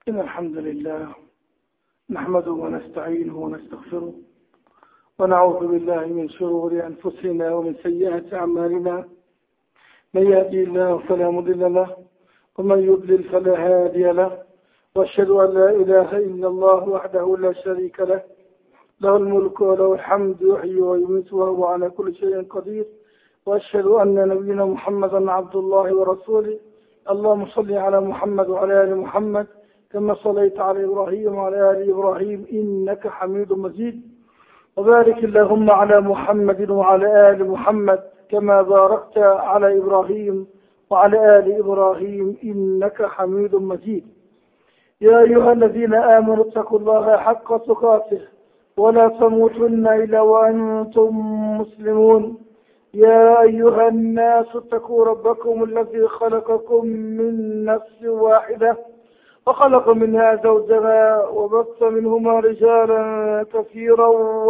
إن الحمد لله نحمده ونستعينه ونستغفره ونعوذ بالله من شرور أنفسنا ومن سيئات أعمالنا من يهدي الله فلا مضل له ومن يضلل فلا هادي له وأشهد أن لا إله إلا الله وحده لا شريك له له الملك وله الحمد يحيي ويميت وهو على كل شيء قدير وأشهد أن نبينا محمدا عبد الله ورسوله اللهم صل على محمد وعلى آل محمد كما صليت على إبراهيم وعلى آل إبراهيم إنك حميد مجيد وبارك اللهم على محمد وعلى آل محمد كما باركت على إبراهيم وعلى آل إبراهيم إنك حميد مجيد يا أيها الذين آمنوا اتقوا الله حق تقاته ولا تموتن إلا وأنتم مسلمون يا أيها الناس اتقوا ربكم الذي خلقكم من نفس واحدة وخلق منها زوجها وبث منهما رجالا كثيرا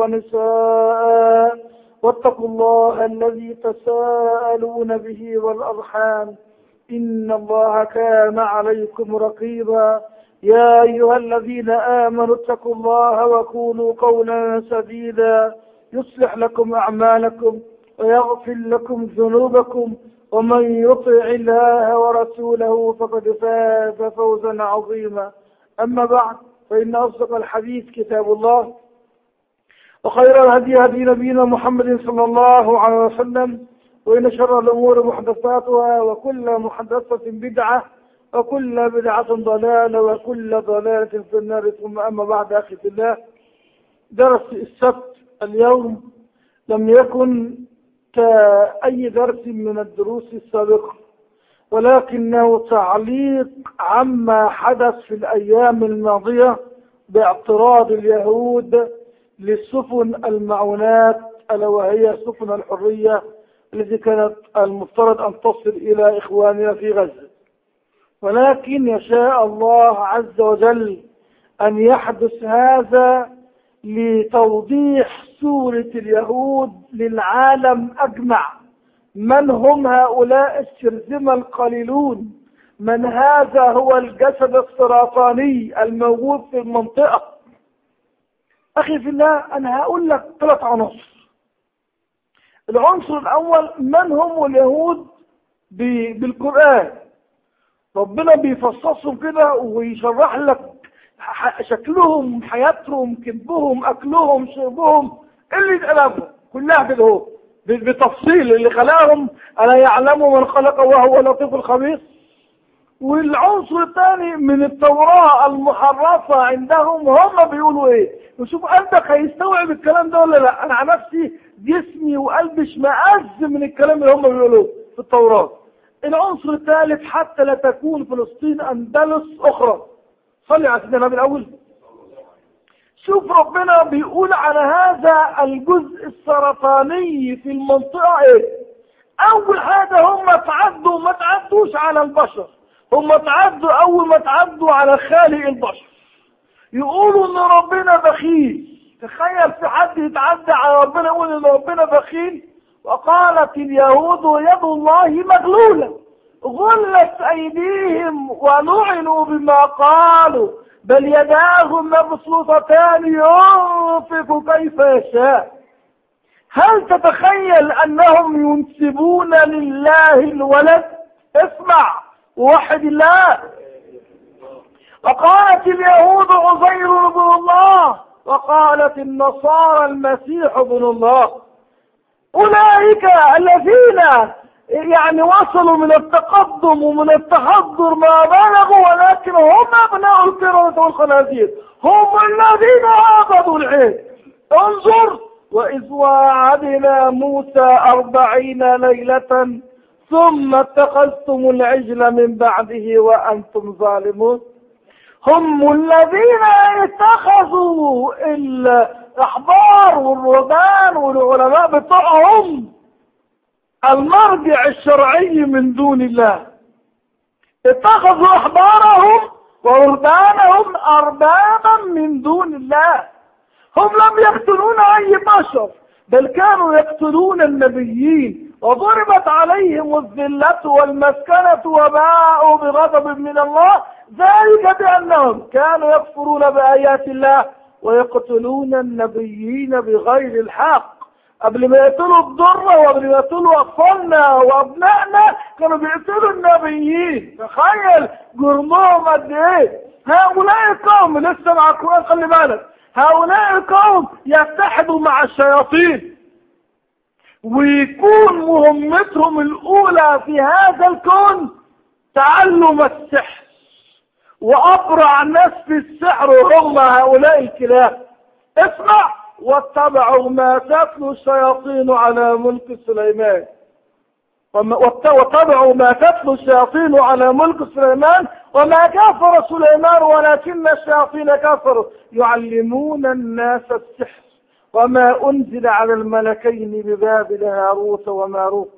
ونساء واتقوا الله الذي تساءلون به والأرحام إن الله كان عليكم رقيبا يا أيها الذين آمنوا اتقوا الله وقولوا قولا سديدا يصلح لكم أعمالكم ويغفر لكم ذنوبكم ومن يطع الله ورسوله فقد فاز فوزا عظيما أما بعد فإن أصدق الحديث كتاب الله وخير الهدي هدي نبينا محمد صلى الله عليه وسلم وإن شر الأمور محدثاتها وكل محدثة بدعة وكل بدعة ضلالة وكل ضلالة في النار ثم أما بعد أخي في الله درس السبت اليوم لم يكن كأي درس من الدروس السابقة ولكنه تعليق عما حدث في الأيام الماضية باعتراض اليهود للسفن المعونات ألا وهي سفن الحرية التي كانت المفترض أن تصل إلى إخواننا في غزة ولكن يشاء الله عز وجل أن يحدث هذا لتوضيح سورة اليهود للعالم أجمع من هم هؤلاء الشرذمة القليلون من هذا هو الجسد السرطاني الموجود في المنطقة أخي في الله أنا هقول لك ثلاث عناصر العنصر الأول من هم اليهود بالقرآن ربنا بيفصصهم كده ويشرح لك شكلهم حياتهم كذبهم أكلهم شربهم اللي اتقلبوا كلها كده هو بتفصيل اللي خلاهم ألا يعلموا من خلق وهو لطيف الخبير والعنصر الثاني من التوراة المحرفة عندهم هم بيقولوا ايه وشوف قلبك هيستوعب الكلام ده ولا لا انا عن نفسي جسمي وقلبي اشمئز من الكلام اللي هم بيقولوه في التوراة العنصر الثالث حتى لا تكون فلسطين اندلس اخرى صلي على سيدنا النبي الاول شوف ربنا بيقول على هذا الجزء السرطاني في المنطقة ايه اول حاجة هم تعدوا ما تعدوش على البشر هم تعدوا اول ما تعدوا على خالق البشر يقولوا ان ربنا بخيل تخيل في حد يتعدى على ربنا يقول ان ربنا بخيل وقالت اليهود يد الله مغلولة غلت ايديهم ولعنوا بما قالوا بل يداه مبسوطتان ينفق كيف يشاء هل تتخيل انهم ينسبون لله الولد اسمع وحد الله وقالت اليهود عزير بن الله وقالت النصارى المسيح ابن الله أولئك الذين يعني وصلوا من التقدم ومن التحضر ما بلغوا ولكن هم أبناء الكرة والخنازير هم الذين عبدوا العين انظر وإذ وعدنا موسى أربعين ليلة ثم اتخذتم العجل من بعده وأنتم ظالمون هم الذين اتخذوا الأحبار والرهبان والعلماء بتوعهم المرجع الشرعي من دون الله اتخذوا أحبارهم ورهبانهم أربابا من دون الله هم لم يقتلون أي بشر بل كانوا يقتلون النبيين وضربت عليهم الذلة والمسكنة وباءوا بغضب من الله ذلك بأنهم كانوا يكفرون بآيات الله ويقتلون النبيين بغير الحق قبل ما يقتلوا الضرة وقبل ما يقتلوا أطفالنا وأبنائنا كانوا بيقتلوا النبيين تخيل جرمهم قد إيه هؤلاء القوم لسه مع القرآن خلي بالك هؤلاء القوم يتحدوا مع الشياطين ويكون مهمتهم الأولى في هذا الكون تعلم السحر وأبرع ناس في السحر هم هؤلاء الكلاب اسمع واتبعوا ما تتلو الشياطين على ملك سليمان واتبعوا ما تتلو الشياطين على ملك سليمان وما كفر سليمان ولكن الشياطين كفروا يعلمون الناس السحر وما أنزل على الملكين ببابل هاروت وماروت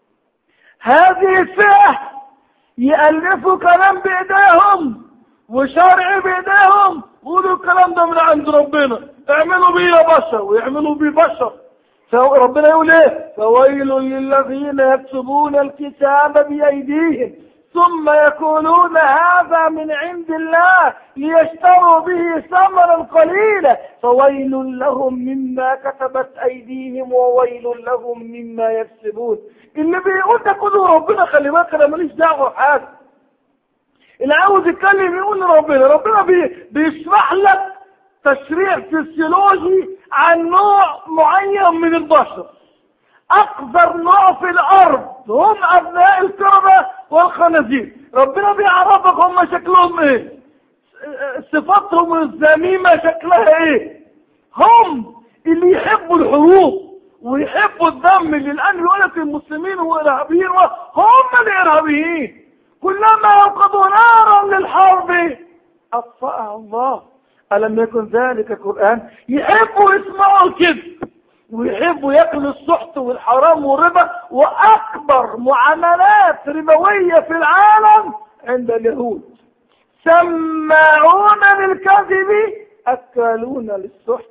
هذه الفئة يألفوا كلام بإيديهم وشرع بإيديهم قولوا الكلام ده من عند ربنا اعملوا بيه يا بشر ويعملوا بيه بشر ربنا يقول ايه فويل للذين يكتبون الكتاب بأيديهم ثم يقولون هذا من عند الله ليشتروا به ثمنا قليلا فويل لهم مما كتبت أيديهم وويل لهم مما يكسبون اللي بيقول ده كله ربنا خلي بالك انا ماليش دعوه بحاجه اللي عاوز يتكلم يقول لربنا ربنا بي بيشرح لك تشريع فسيولوجي عن نوع معين من البشر اقذر نوع في الارض هم ابناء الكرمة والخنازير ربنا بيعرفك هم شكلهم ايه صفاتهم الذميمة شكلها ايه هم اللي يحبوا الحروب ويحبوا الدم للان يقولك المسلمين وارهابيين هم الارهابيين كلما يوقظوا نارا للحرب اطفأها الله ألم يكن ذلك القرآن يحبوا يسمعوا الكذب ويحبوا ياكلوا السحت والحرام والربا وأكبر معاملات ربوية في العالم عند اليهود سماعون للكذب أكالون للسحت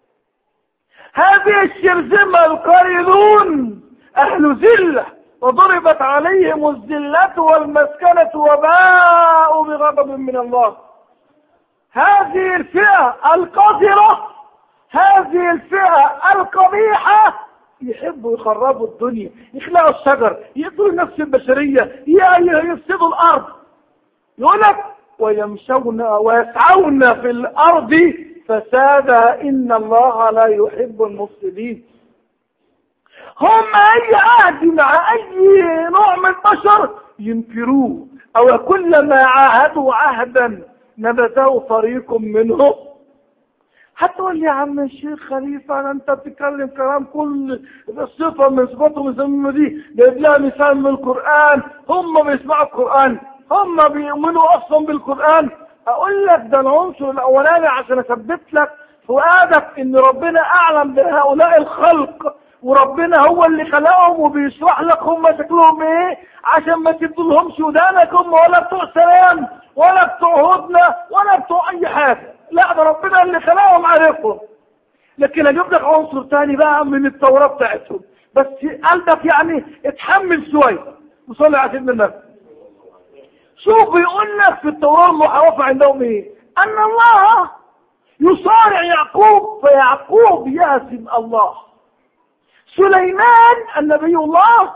هذه الشرذمة القائلون أهل ذلة وضربت عليهم الذلة والمسكنة وباءوا بغضب من الله هذه الفئة القذرة هذه الفئة القبيحة يحبوا يخربوا الدنيا يخلقوا الشجر يقتلوا النفس البشرية يفسدوا الأرض يقول لك ويمشون ويسعون في الأرض فسادا إن الله لا يحب المفسدين هم أي عهد مع أي نوع من البشر ينكروه أو كلما عاهدوا عهدا نبذه فريق منهم هتقول يا عم الشيخ خليفة انت بتتكلم كلام كل صفة من صفاتهم الزميمة دي جايب لها مثال من القرآن هم بيسمعوا القرآن هم بيؤمنوا اصلا بالقرآن اقول لك ده العنصر الاولاني عشان اثبت لك فؤادك ان ربنا اعلم بهؤلاء الخلق وربنا هو اللي خلقهم وبيشرح لك هم شكلهم ايه عشان ما تدولهمش ودانك هم ولا بتوع سلام ولا بتوع هدنة ولا بتوع اي حاجة لا ده ربنا اللي خلقهم عارفهم لكن اجيب لك عنصر تاني بقى من التوراة بتاعتهم بس قلبك يعني اتحمل شوية وصلي على سيدنا النبي شوف بيقول لك في التوراة المحرفة عندهم ايه ان الله يصارع يعقوب فيعقوب يهزم الله سليمان النبي الله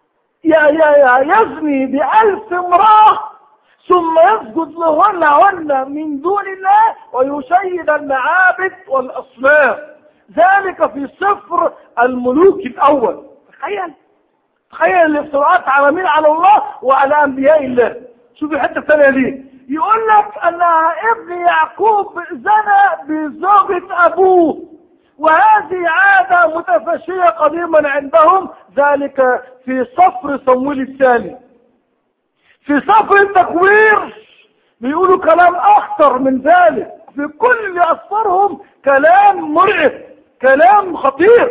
يزني بألف امرأة ثم يسجد لهن من دون الله ويشيد المعابد والأصنام ذلك في صفر الملوك الأول تخيل تخيل الافتراءات على مين على الله وعلى أنبياء الله شوف الحتة الثانية دي يقول لك أن ابن يعقوب زنى بزوجة أبوه وهذه عادة متفشية قديما عندهم ذلك في صفر صمويل الثاني في صفر التكوير بيقولوا كلام اخطر من ذلك في كل اصفارهم كلام مرعب كلام خطير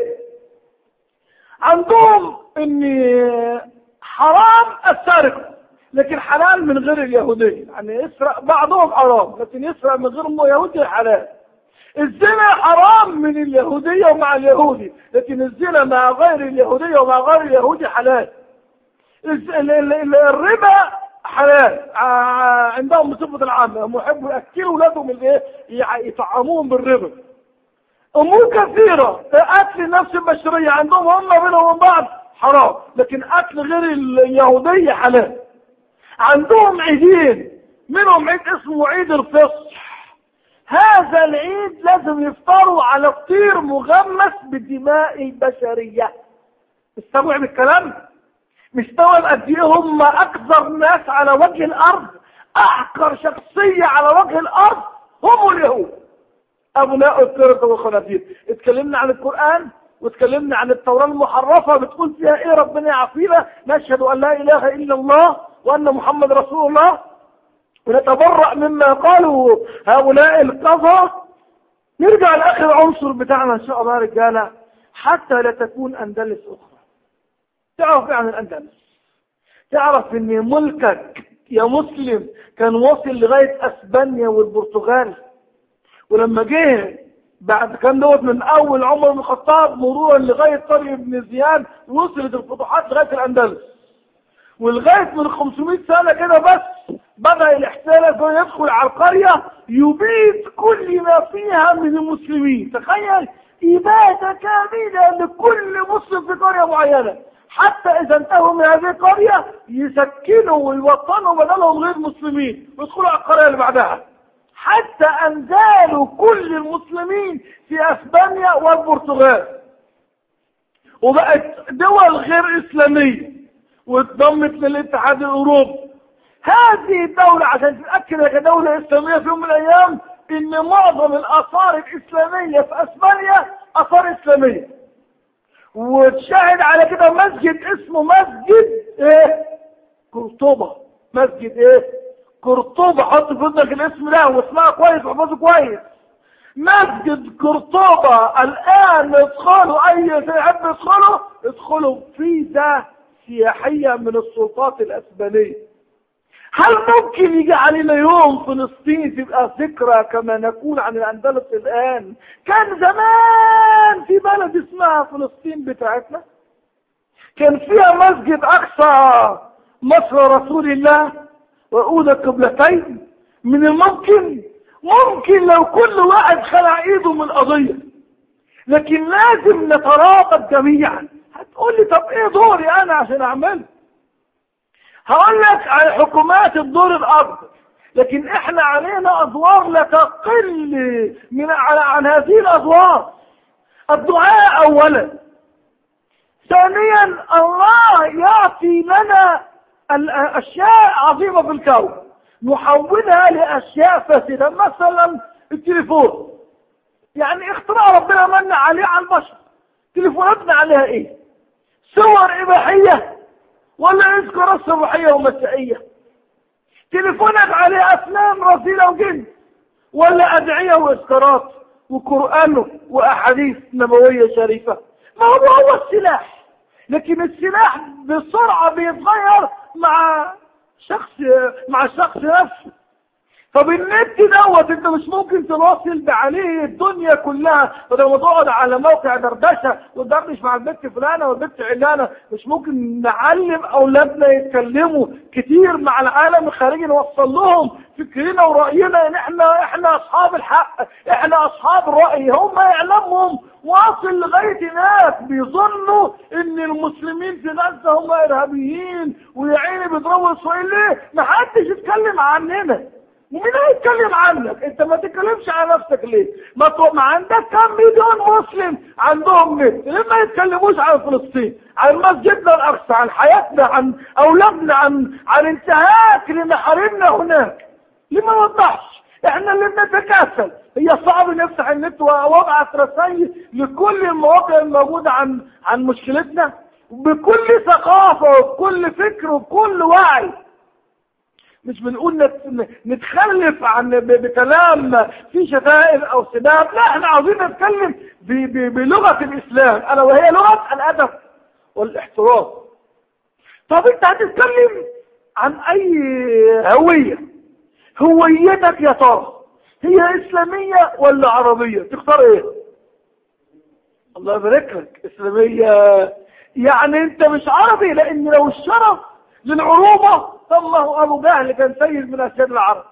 عندهم ان حرام السرقه لكن حلال من غير اليهودية يعني يسرق بعضهم حرام لكن يسرق من غير يهودي حلال الزنا حرام من اليهودية ومع اليهودي لكن الزنا مع غير اليهودية ومع غير اليهودي حلال الربا حلال عندهم بصفة العامة هم يحبوا يأكلوا أولادهم الايه يطعموهم بالربا أمور كثيرة أكل نفس البشرية عندهم هم بينهم وبين بعض حرام لكن أكل غير اليهودية حلال عندهم عيدين منهم عيد اسمه عيد الفصح هذا العيد لازم يفطروا على فطير مغمس بدماء البشرية مستوعب الكلام مستوعب قد ايه هم اكثر ناس على وجه الارض احقر شخصية على وجه الارض هم اليهود ابناء الكرة والخنازير اتكلمنا عن القرآن واتكلمنا عن التوراة المحرفة بتقول فيها ايه ربنا يعافينا نشهد ان لا اله الا الله وان محمد رسول الله ونتبرأ مما قالوا هؤلاء القضى نرجع لآخر عنصر بتاعنا إن شاء الله رجالة حتى لا تكون أندلس أخرى تعرف يعني الأندلس تعرف أن ملكك يا مسلم كان واصل لغاية أسبانيا والبرتغال ولما جه بعد كان دوت من أول عمر بن الخطاب مرورا لغاية طريق بن زياد وصلت الفتوحات لغاية الأندلس ولغاية من 500 سنة كده بس بدأ الاحتلال يدخل على القرية يبيد كل ما فيها من المسلمين تخيل إبادة كاملة لكل مسلم في قرية معينة حتى إذا انتهوا من هذه القرية يسكنوا ويوطنوا بدلهم غير مسلمين ويدخلوا على القرية اللي بعدها حتى أنزالوا كل المسلمين في أسبانيا والبرتغال وبقت دول غير إسلامية واتضمت للاتحاد الأوروبي هذه الدولة عشان تتأكد كدولة إسلامية في يوم من الأيام إن معظم الآثار الإسلامية في أسبانيا آثار إسلامية وتشاهد على كده مسجد اسمه مسجد إيه قرطبة مسجد إيه قرطبة حط في ودنك الاسم ده واسمها كويس وحفظه كويس مسجد قرطبة الآن ادخلوا أي يحب يدخلوا ادخلوا في ده سياحية من السلطات الأسبانية هل ممكن يجي علينا يوم فلسطين تبقى ذكرى كما نقول عن الأندلس الآن كان زمان في بلد اسمها فلسطين بتاعتنا كان فيها مسجد أقصى مصر رسول الله وأولى قبلتين من الممكن ممكن لو كل واحد خلع ايده من القضية لكن لازم نترابط جميعا هتقول لي طب ايه دوري انا عشان اعمله هقول لك على حكومات الدور الأرض لكن احنا علينا أدوار لا تقل من على عن هذه الأدوار الدعاء أولا ثانيا الله يعطي لنا أشياء عظيمة في الكون نحولها لأشياء فاسدة مثلا التليفون يعني اختراع ربنا من عليه على البشر تليفوناتنا عليها ايه صور إباحية ولا يذكر الصبحية ومسائية تليفونك عليه أفلام رسيلة وجن ولا أدعية وإذكارات وقرآن وأحاديث نبوية شريفة ما هو هو السلاح لكن السلاح بسرعة بيتغير مع شخص مع الشخص نفسه طب النت دوت انت مش ممكن تواصل بعليه الدنيا كلها بدل ما تقعد على موقع دردشه وتدردش مع البنت فلانه والبنت علانه مش ممكن نعلم اولادنا يتكلموا كتير مع العالم الخارجي نوصل لهم فكرنا ورأينا ان احنا احنا اصحاب الحق احنا اصحاب الرأي هم يعلمهم واصل لغاية ناس بيظنوا ان المسلمين في ناس هم ارهابيين ويا عيني بيضربوا اسرائيل ليه ما حدش يتكلم عننا ومين هيتكلم عنك انت ما تتكلمش على نفسك ليه ما, ما عندك كم مليون مسلم عندهم نت ليه ما يتكلموش عن فلسطين عن مسجدنا الاقصى عن حياتنا عن اولادنا عن عن انتهاك لمحارمنا هناك ليه ما نوضحش احنا اللي بنتكاسل هي صعب نفتح النت وابعث رسائل لكل المواقع الموجودة عن عن مشكلتنا بكل ثقافة وبكل فكر وبكل وعي مش بنقول نتخلف عن بكلام في شتائم او سباب لا احنا عاوزين نتكلم بلغة الاسلام الا وهي لغة الادب والاحترام طب انت هتتكلم عن اي هوية هويتك يا ترى هي اسلامية ولا عربية تختار ايه الله يبارك لك اسلامية يعني انت مش عربي لان لو الشرف للعروبة ثم ابو جهل كان سيد من اسياد العرب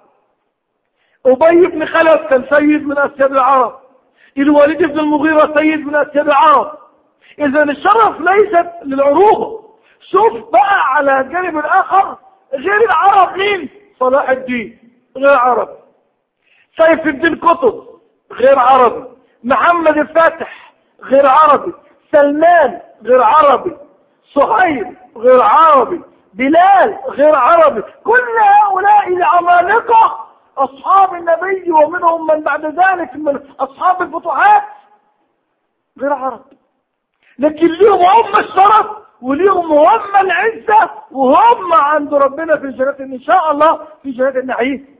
ابي بن خلف كان سيد من اسياد العرب الوليد بن المغيرة سيد من اسياد العرب اذا الشرف ليست للعروبة شوف بقى على الجانب الاخر غير العرب مين صلاح الدين غير عربي سيف الدين قطب غير عربي محمد الفاتح غير عربي سلمان غير عربي صهيب غير عربي بلال غير عربي كل هؤلاء العمالقة أصحاب النبي ومنهم من بعد ذلك من أصحاب الفتوحات غير عرب لكن ليهم هم الشرف وليهم هم العزة وهم عند ربنا في جنات إن شاء الله في جنات النعيم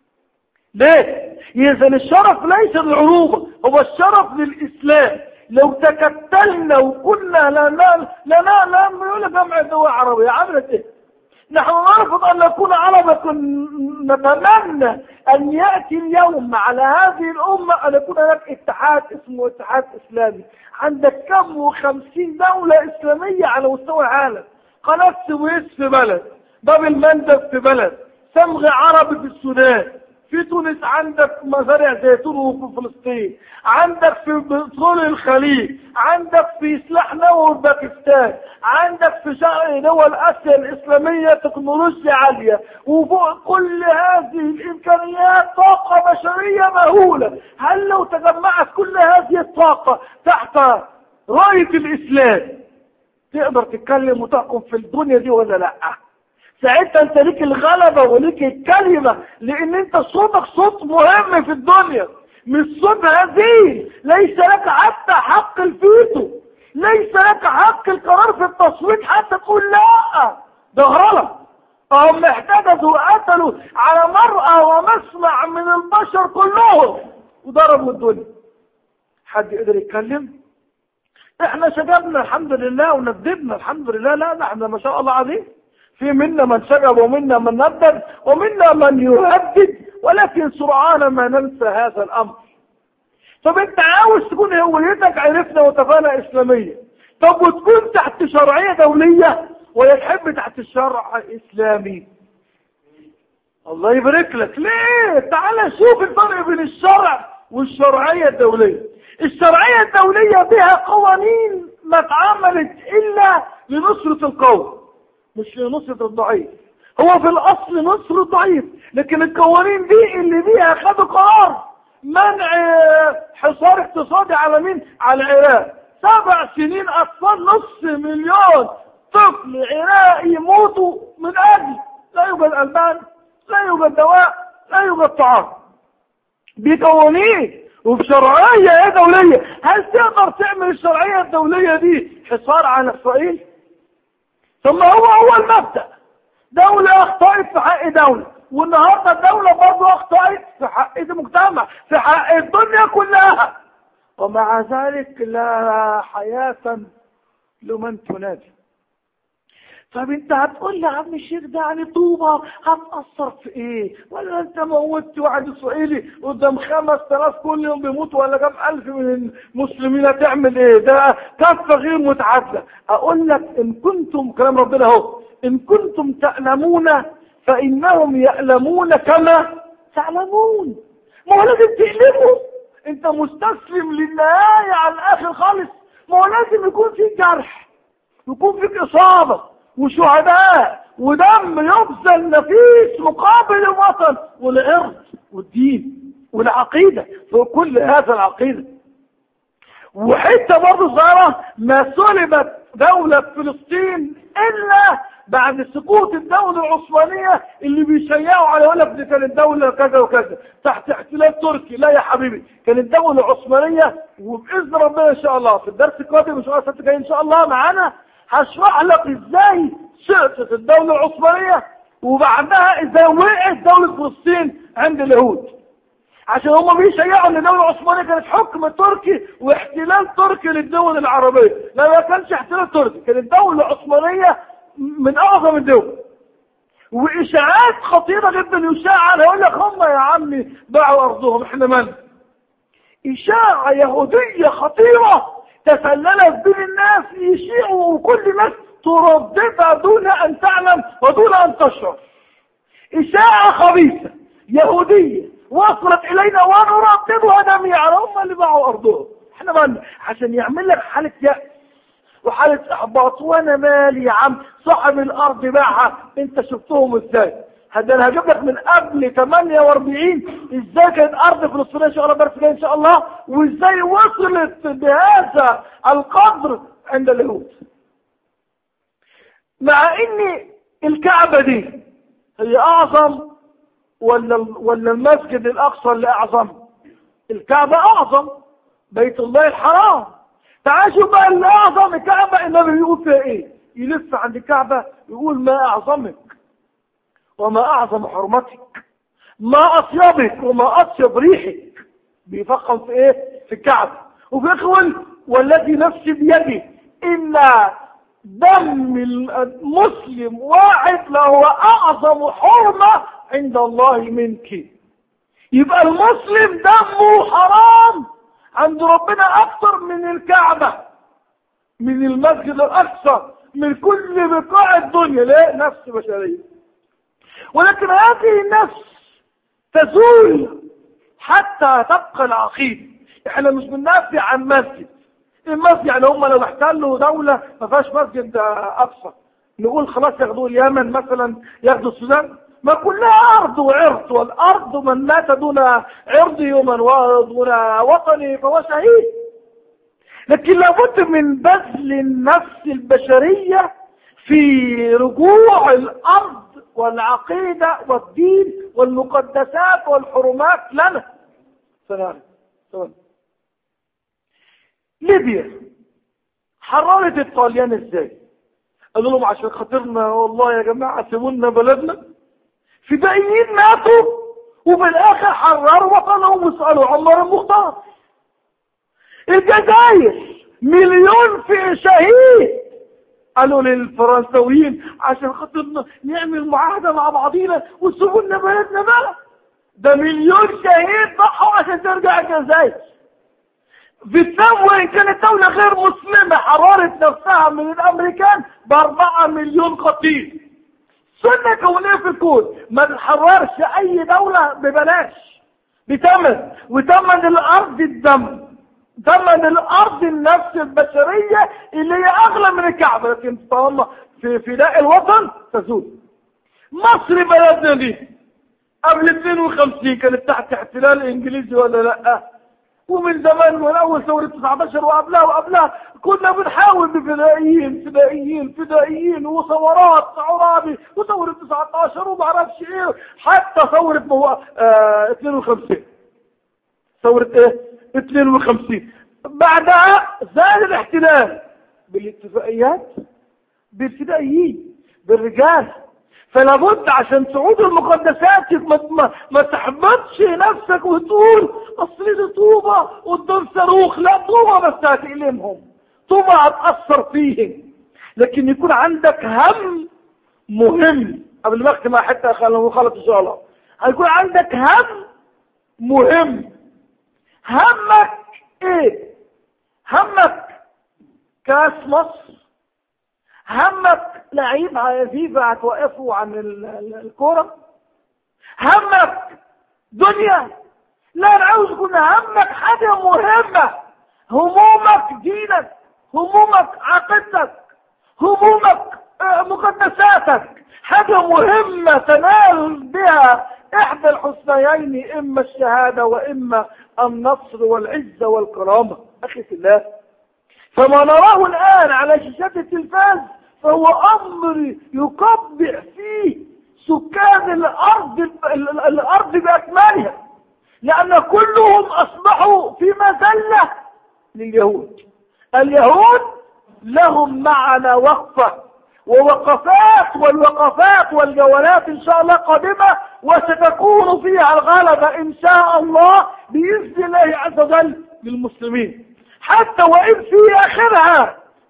ليه؟ إذا الشرف ليس للعروبة هو الشرف للإسلام لو تكتلنا وكنا لا لا لا لا لا يقول لك جمع الدول العربية عملت ايه؟ نحن نرفض أن نكون عربة نتمنى أن يأتي اليوم على هذه الأمة أن يكون هناك اتحاد اسمه اتحاد إسلامي عندك كم وخمسين دولة إسلامية على مستوى العالم قناة سويس في بلد باب المندب في بلد سمغ عربي في السودان في تونس عندك مزارع زيتون في فلسطين عندك في بترول الخليج عندك في سلاح نووي باكستان عندك في شرق دول اسيا الاسلاميه تكنولوجيا عاليه وفوق كل هذه الامكانيات طاقه بشريه مهوله هل لو تجمعت كل هذه الطاقه تحت رايه الاسلام تقدر تتكلم وتحكم في الدنيا دي ولا لا ساعتها انت ليك الغلبة وليك الكلمة لان انت صوتك صوت مهم في الدنيا مش صوت هزيل ليس لك حتى حق الفيتو ليس لك حق القرار في التصويت حتى تقول لا ده غلط هم احتجزوا قتلوا على مرأة ومسمع من البشر كلهم وضربوا الدنيا حد يقدر يتكلم احنا شجبنا الحمد لله وندبنا الحمد لله لا لا احنا ما شاء الله عليه في منا من شجب ومنا من ندد ومنا من يهدد ولكن سرعان ما ننسى هذا الأمر طب انت عاوز تكون هويتك عرفنا وتفانة إسلامية طب وتكون تحت شرعية دولية ولا تحب تحت الشرع إسلامي الله يبارك لك ليه تعال شوف الفرق بين الشرع والشرعية الدولية الشرعية الدولية بها قوانين ما اتعملت إلا لنصرة القوم مش لنصرة الضعيف هو في الأصل نصر الضعيف لكن القوانين دي اللي بيها خدوا قرار منع حصار اقتصادي على مين على العراق سبع سنين أطفال نص مليون طفل عراقي يموتوا من أجل لا يوجد ألبان لا يوجد دواء لا يوجد طعام بقوانين وبشرعية دولية هل تقدر تعمل الشرعية الدولية دي حصار على إسرائيل ثم هو هو المبدأ دولة اخطأت في حق دولة والنهاردة الدولة برضه اخطأت في حق المجتمع في حق الدنيا كلها ومع ذلك لا حياة لمن تنادي طب انت هتقول لي عم الشيخ ده يعني طوبة هتأثر في ايه ولا انت موتت واحد اسرائيلي قدام خمس تلاف كل يوم بيموت ولا كم الف من المسلمين هتعمل ايه ده كفة غير متعادلة اقول لك ان كنتم كلام ربنا اهو ان كنتم تعلمون فانهم يعلمون كما تعلمون ما هو لازم تقلبه انت مستسلم للنهاية على الاخر خالص ما هو لازم يكون في جرح يكون فيك اصابة وشهداء ودم يبذل نفيس مقابل الوطن والعرض والدين والعقيدة كل هذا العقيدة وحتى برضه صغيرة ما سلبت دولة فلسطين إلا بعد سقوط الدولة العثمانية اللي بيشيعوا على ولد دي كانت دولة كذا وكذا تحت احتلال تركي لا يا حبيبي كانت الدولة العثمانية وبإذن ربنا إن شاء الله في الدرس القادم إن شاء الله جاي إن شاء الله معانا هشرح لك ازاي سقطت الدولة العثمانية وبعدها ازاي وقعت دولة فلسطين عند اليهود عشان هم بيشيعوا ان الدولة العثمانية كانت حكم تركي واحتلال تركي للدول العربية لا ما كانش احتلال تركي كانت الدولة العثمانية من اعظم الدول وإشاعات خطيرة جدا يشاع عنها يقول لك هم يا عمي باعوا أرضهم احنا من إشاعة يهودية خطيرة تسللت بين الناس يشيعوا وكل الناس ترددها دون أن تعلم ودون أن تشعر إشاعة خبيثة يهودية وصلت إلينا ونرددها جميعا هم اللي باعوا أرضهم احنا من عشان يعمل لك حالة يأس وحالة احباط وانا مالي يا عم صاحب الارض باعها انت شفتهم ازاي هذا انا هجيب لك من قبل 48 ازاي كانت ارض فلسطينيه ان شاء الله بس ان شاء الله وازاي وصلت بهذا القدر عند اليهود مع ان الكعبة دي هي اعظم ولا ولا المسجد الاقصى اللي اعظم الكعبة اعظم بيت الله الحرام تعال شوف بقى اللي اعظم الكعبة النبي يقول فيها ايه يلف عند الكعبة يقول ما اعظمك وما اعظم حرمتك ما اطيبك وما اطيب ريحك بيفخم في ايه في الكعبة وبيقول والذي نفسي بيدي ان دم المسلم واحد له اعظم حرمة عند الله منك يبقى المسلم دمه حرام عند ربنا اكثر من الكعبة من المسجد الاقصى من كل بقاع الدنيا لا نفس بشرية ولكن هذه النفس تزول حتى تبقى العقيدة احنا مش بننافي عن مسجد المسجد يعني هم لو احتلوا دولة ما فيهاش مسجد اقصى نقول خلاص ياخدوا اليمن مثلا ياخدوا السودان ما كلها أرض وعرض والأرض من مات دون عرضي ومن دون وطني فهو شهيد لكن لابد من بذل النفس البشرية في رجوع الأرض والعقيدة والدين والمقدسات والحرمات لنا سلام سلام ليبيا حررت الطاليان ازاي قالوا لهم عشان خاطرنا والله يا جماعة سيبونا بلدنا فدائيين ماتوا وبالاخر حرروا وطنهم وسألوا عمر المختار الجزائر مليون في شهيد قالوا للفرنسويين عشان خاطر نعمل معاهدة مع بعضينا وسيبوا لنا بلدنا بقى ده مليون شهيد ضحوا عشان ترجع الجزائر فيتنام وإن كانت دولة غير مسلمة حررت نفسها من الأمريكان بأربعة مليون قتيل سنة كونية في الكون ما تحررش أي دولة ببلاش بتمن وتمن الأرض الدم تمن الأرض النفس البشرية اللي هي أغلى من الكعبة لكن طالما في فداء الوطن تزول مصر بلدنا دي قبل 52 كانت تحت احتلال انجليزي ولا لا ومن زمان من اول ثورة 19 وقبلها وقبلها كنا بنحاول بفدائيين فدائيين فدائيين وثورات عرابي وثورة 19 وما اعرفش ايه حتى ثورة مو... آه 52 ثورة ايه 52 بعدها زاد الاحتلال بالاتفاقيات بالفدائيين بالرجال فلا بد عشان صعود المقدسات ما, ما, ما تحبطش نفسك وتقول اصل دي طوبة قدام صاروخ لا طوبة بس هتألمهم طوبة هتأثر فيهم لكن يكون عندك هم مهم قبل ما اختم حتى خلط ان شاء الله هيكون عندك هم مهم همك ايه همك كاس مصر همك لعيب فيفا هتوقفه عن الكرة همك دنيا لا انا عاوز يكون همك حاجة مهمة همومك دينك همومك عقيدتك همومك مقدساتك حاجة مهمة تنال بها احدى الحسنيين اما الشهادة واما النصر والعزة والكرامة اخي في الله فما نراه الان على شاشات التلفاز فهو امر يقبع فيه سكان الارض الارض باكملها لان كلهم اصبحوا في مذلة لليهود اليهود لهم معنا وقفة ووقفات والوقفات والجولات ان شاء الله قادمة وستكون فيها الغلبة ان شاء الله بإذن الله عز وجل للمسلمين حتى وإن في آخرها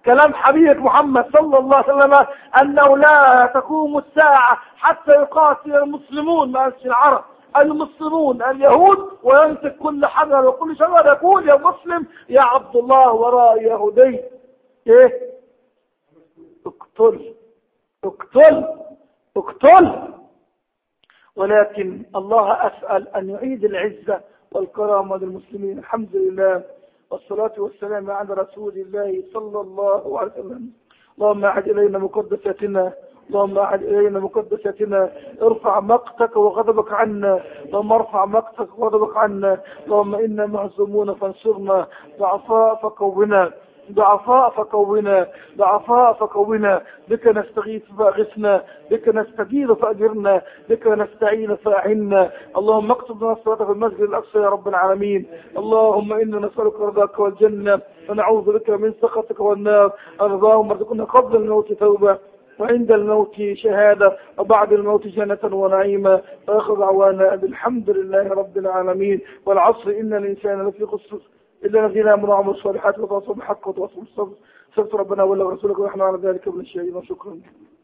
كلام حبيبك محمد صلى الله عليه وسلم أنه لا تقوم الساعة حتى يقاتل المسلمون ما العرب المسلمون اليهود ويمسك كل حجر وكل شجر يقول يا مسلم يا عبد الله وراء يهودي ايه اقتل اقتل اقتل ولكن الله أسأل أن يعيد العزة والكرامة للمسلمين الحمد لله والصلاة والسلام على رسول الله صلى الله عليه وسلم اللهم أعد إلينا مقدساتنا اللهم أعد إلينا مقدساتنا ارفع مقتك وغضبك عنا اللهم ارفع مقتك وغضبك عنا اللهم إنا مهزومون فانصرنا ضعفاء فقونا ضعفاء فقونا ضعفاء فقونا بك نستغيث فاغثنا بك نستجير فأجرنا بك نستعين فأعنا اللهم اكتب لنا الصلاة في المسجد الأقصى يا رب العالمين اللهم إنا نسألك رضاك والجنة ونعوذ بك من سخطك والنار اللهم ارزقنا قبل الموت توبة وعند الموت شهادة وبعد الموت جنة ونعيمة وآخر دعوانا بالحمد لله رب العالمين والعصر إن الإنسان لفي خسر إلا الذين آمنوا وعملوا الصالحات وتواصوا بالحق وتواصوا بالصبر صدق ربنا ولا رسولك ونحن على ذلك من الشهيد وشكرا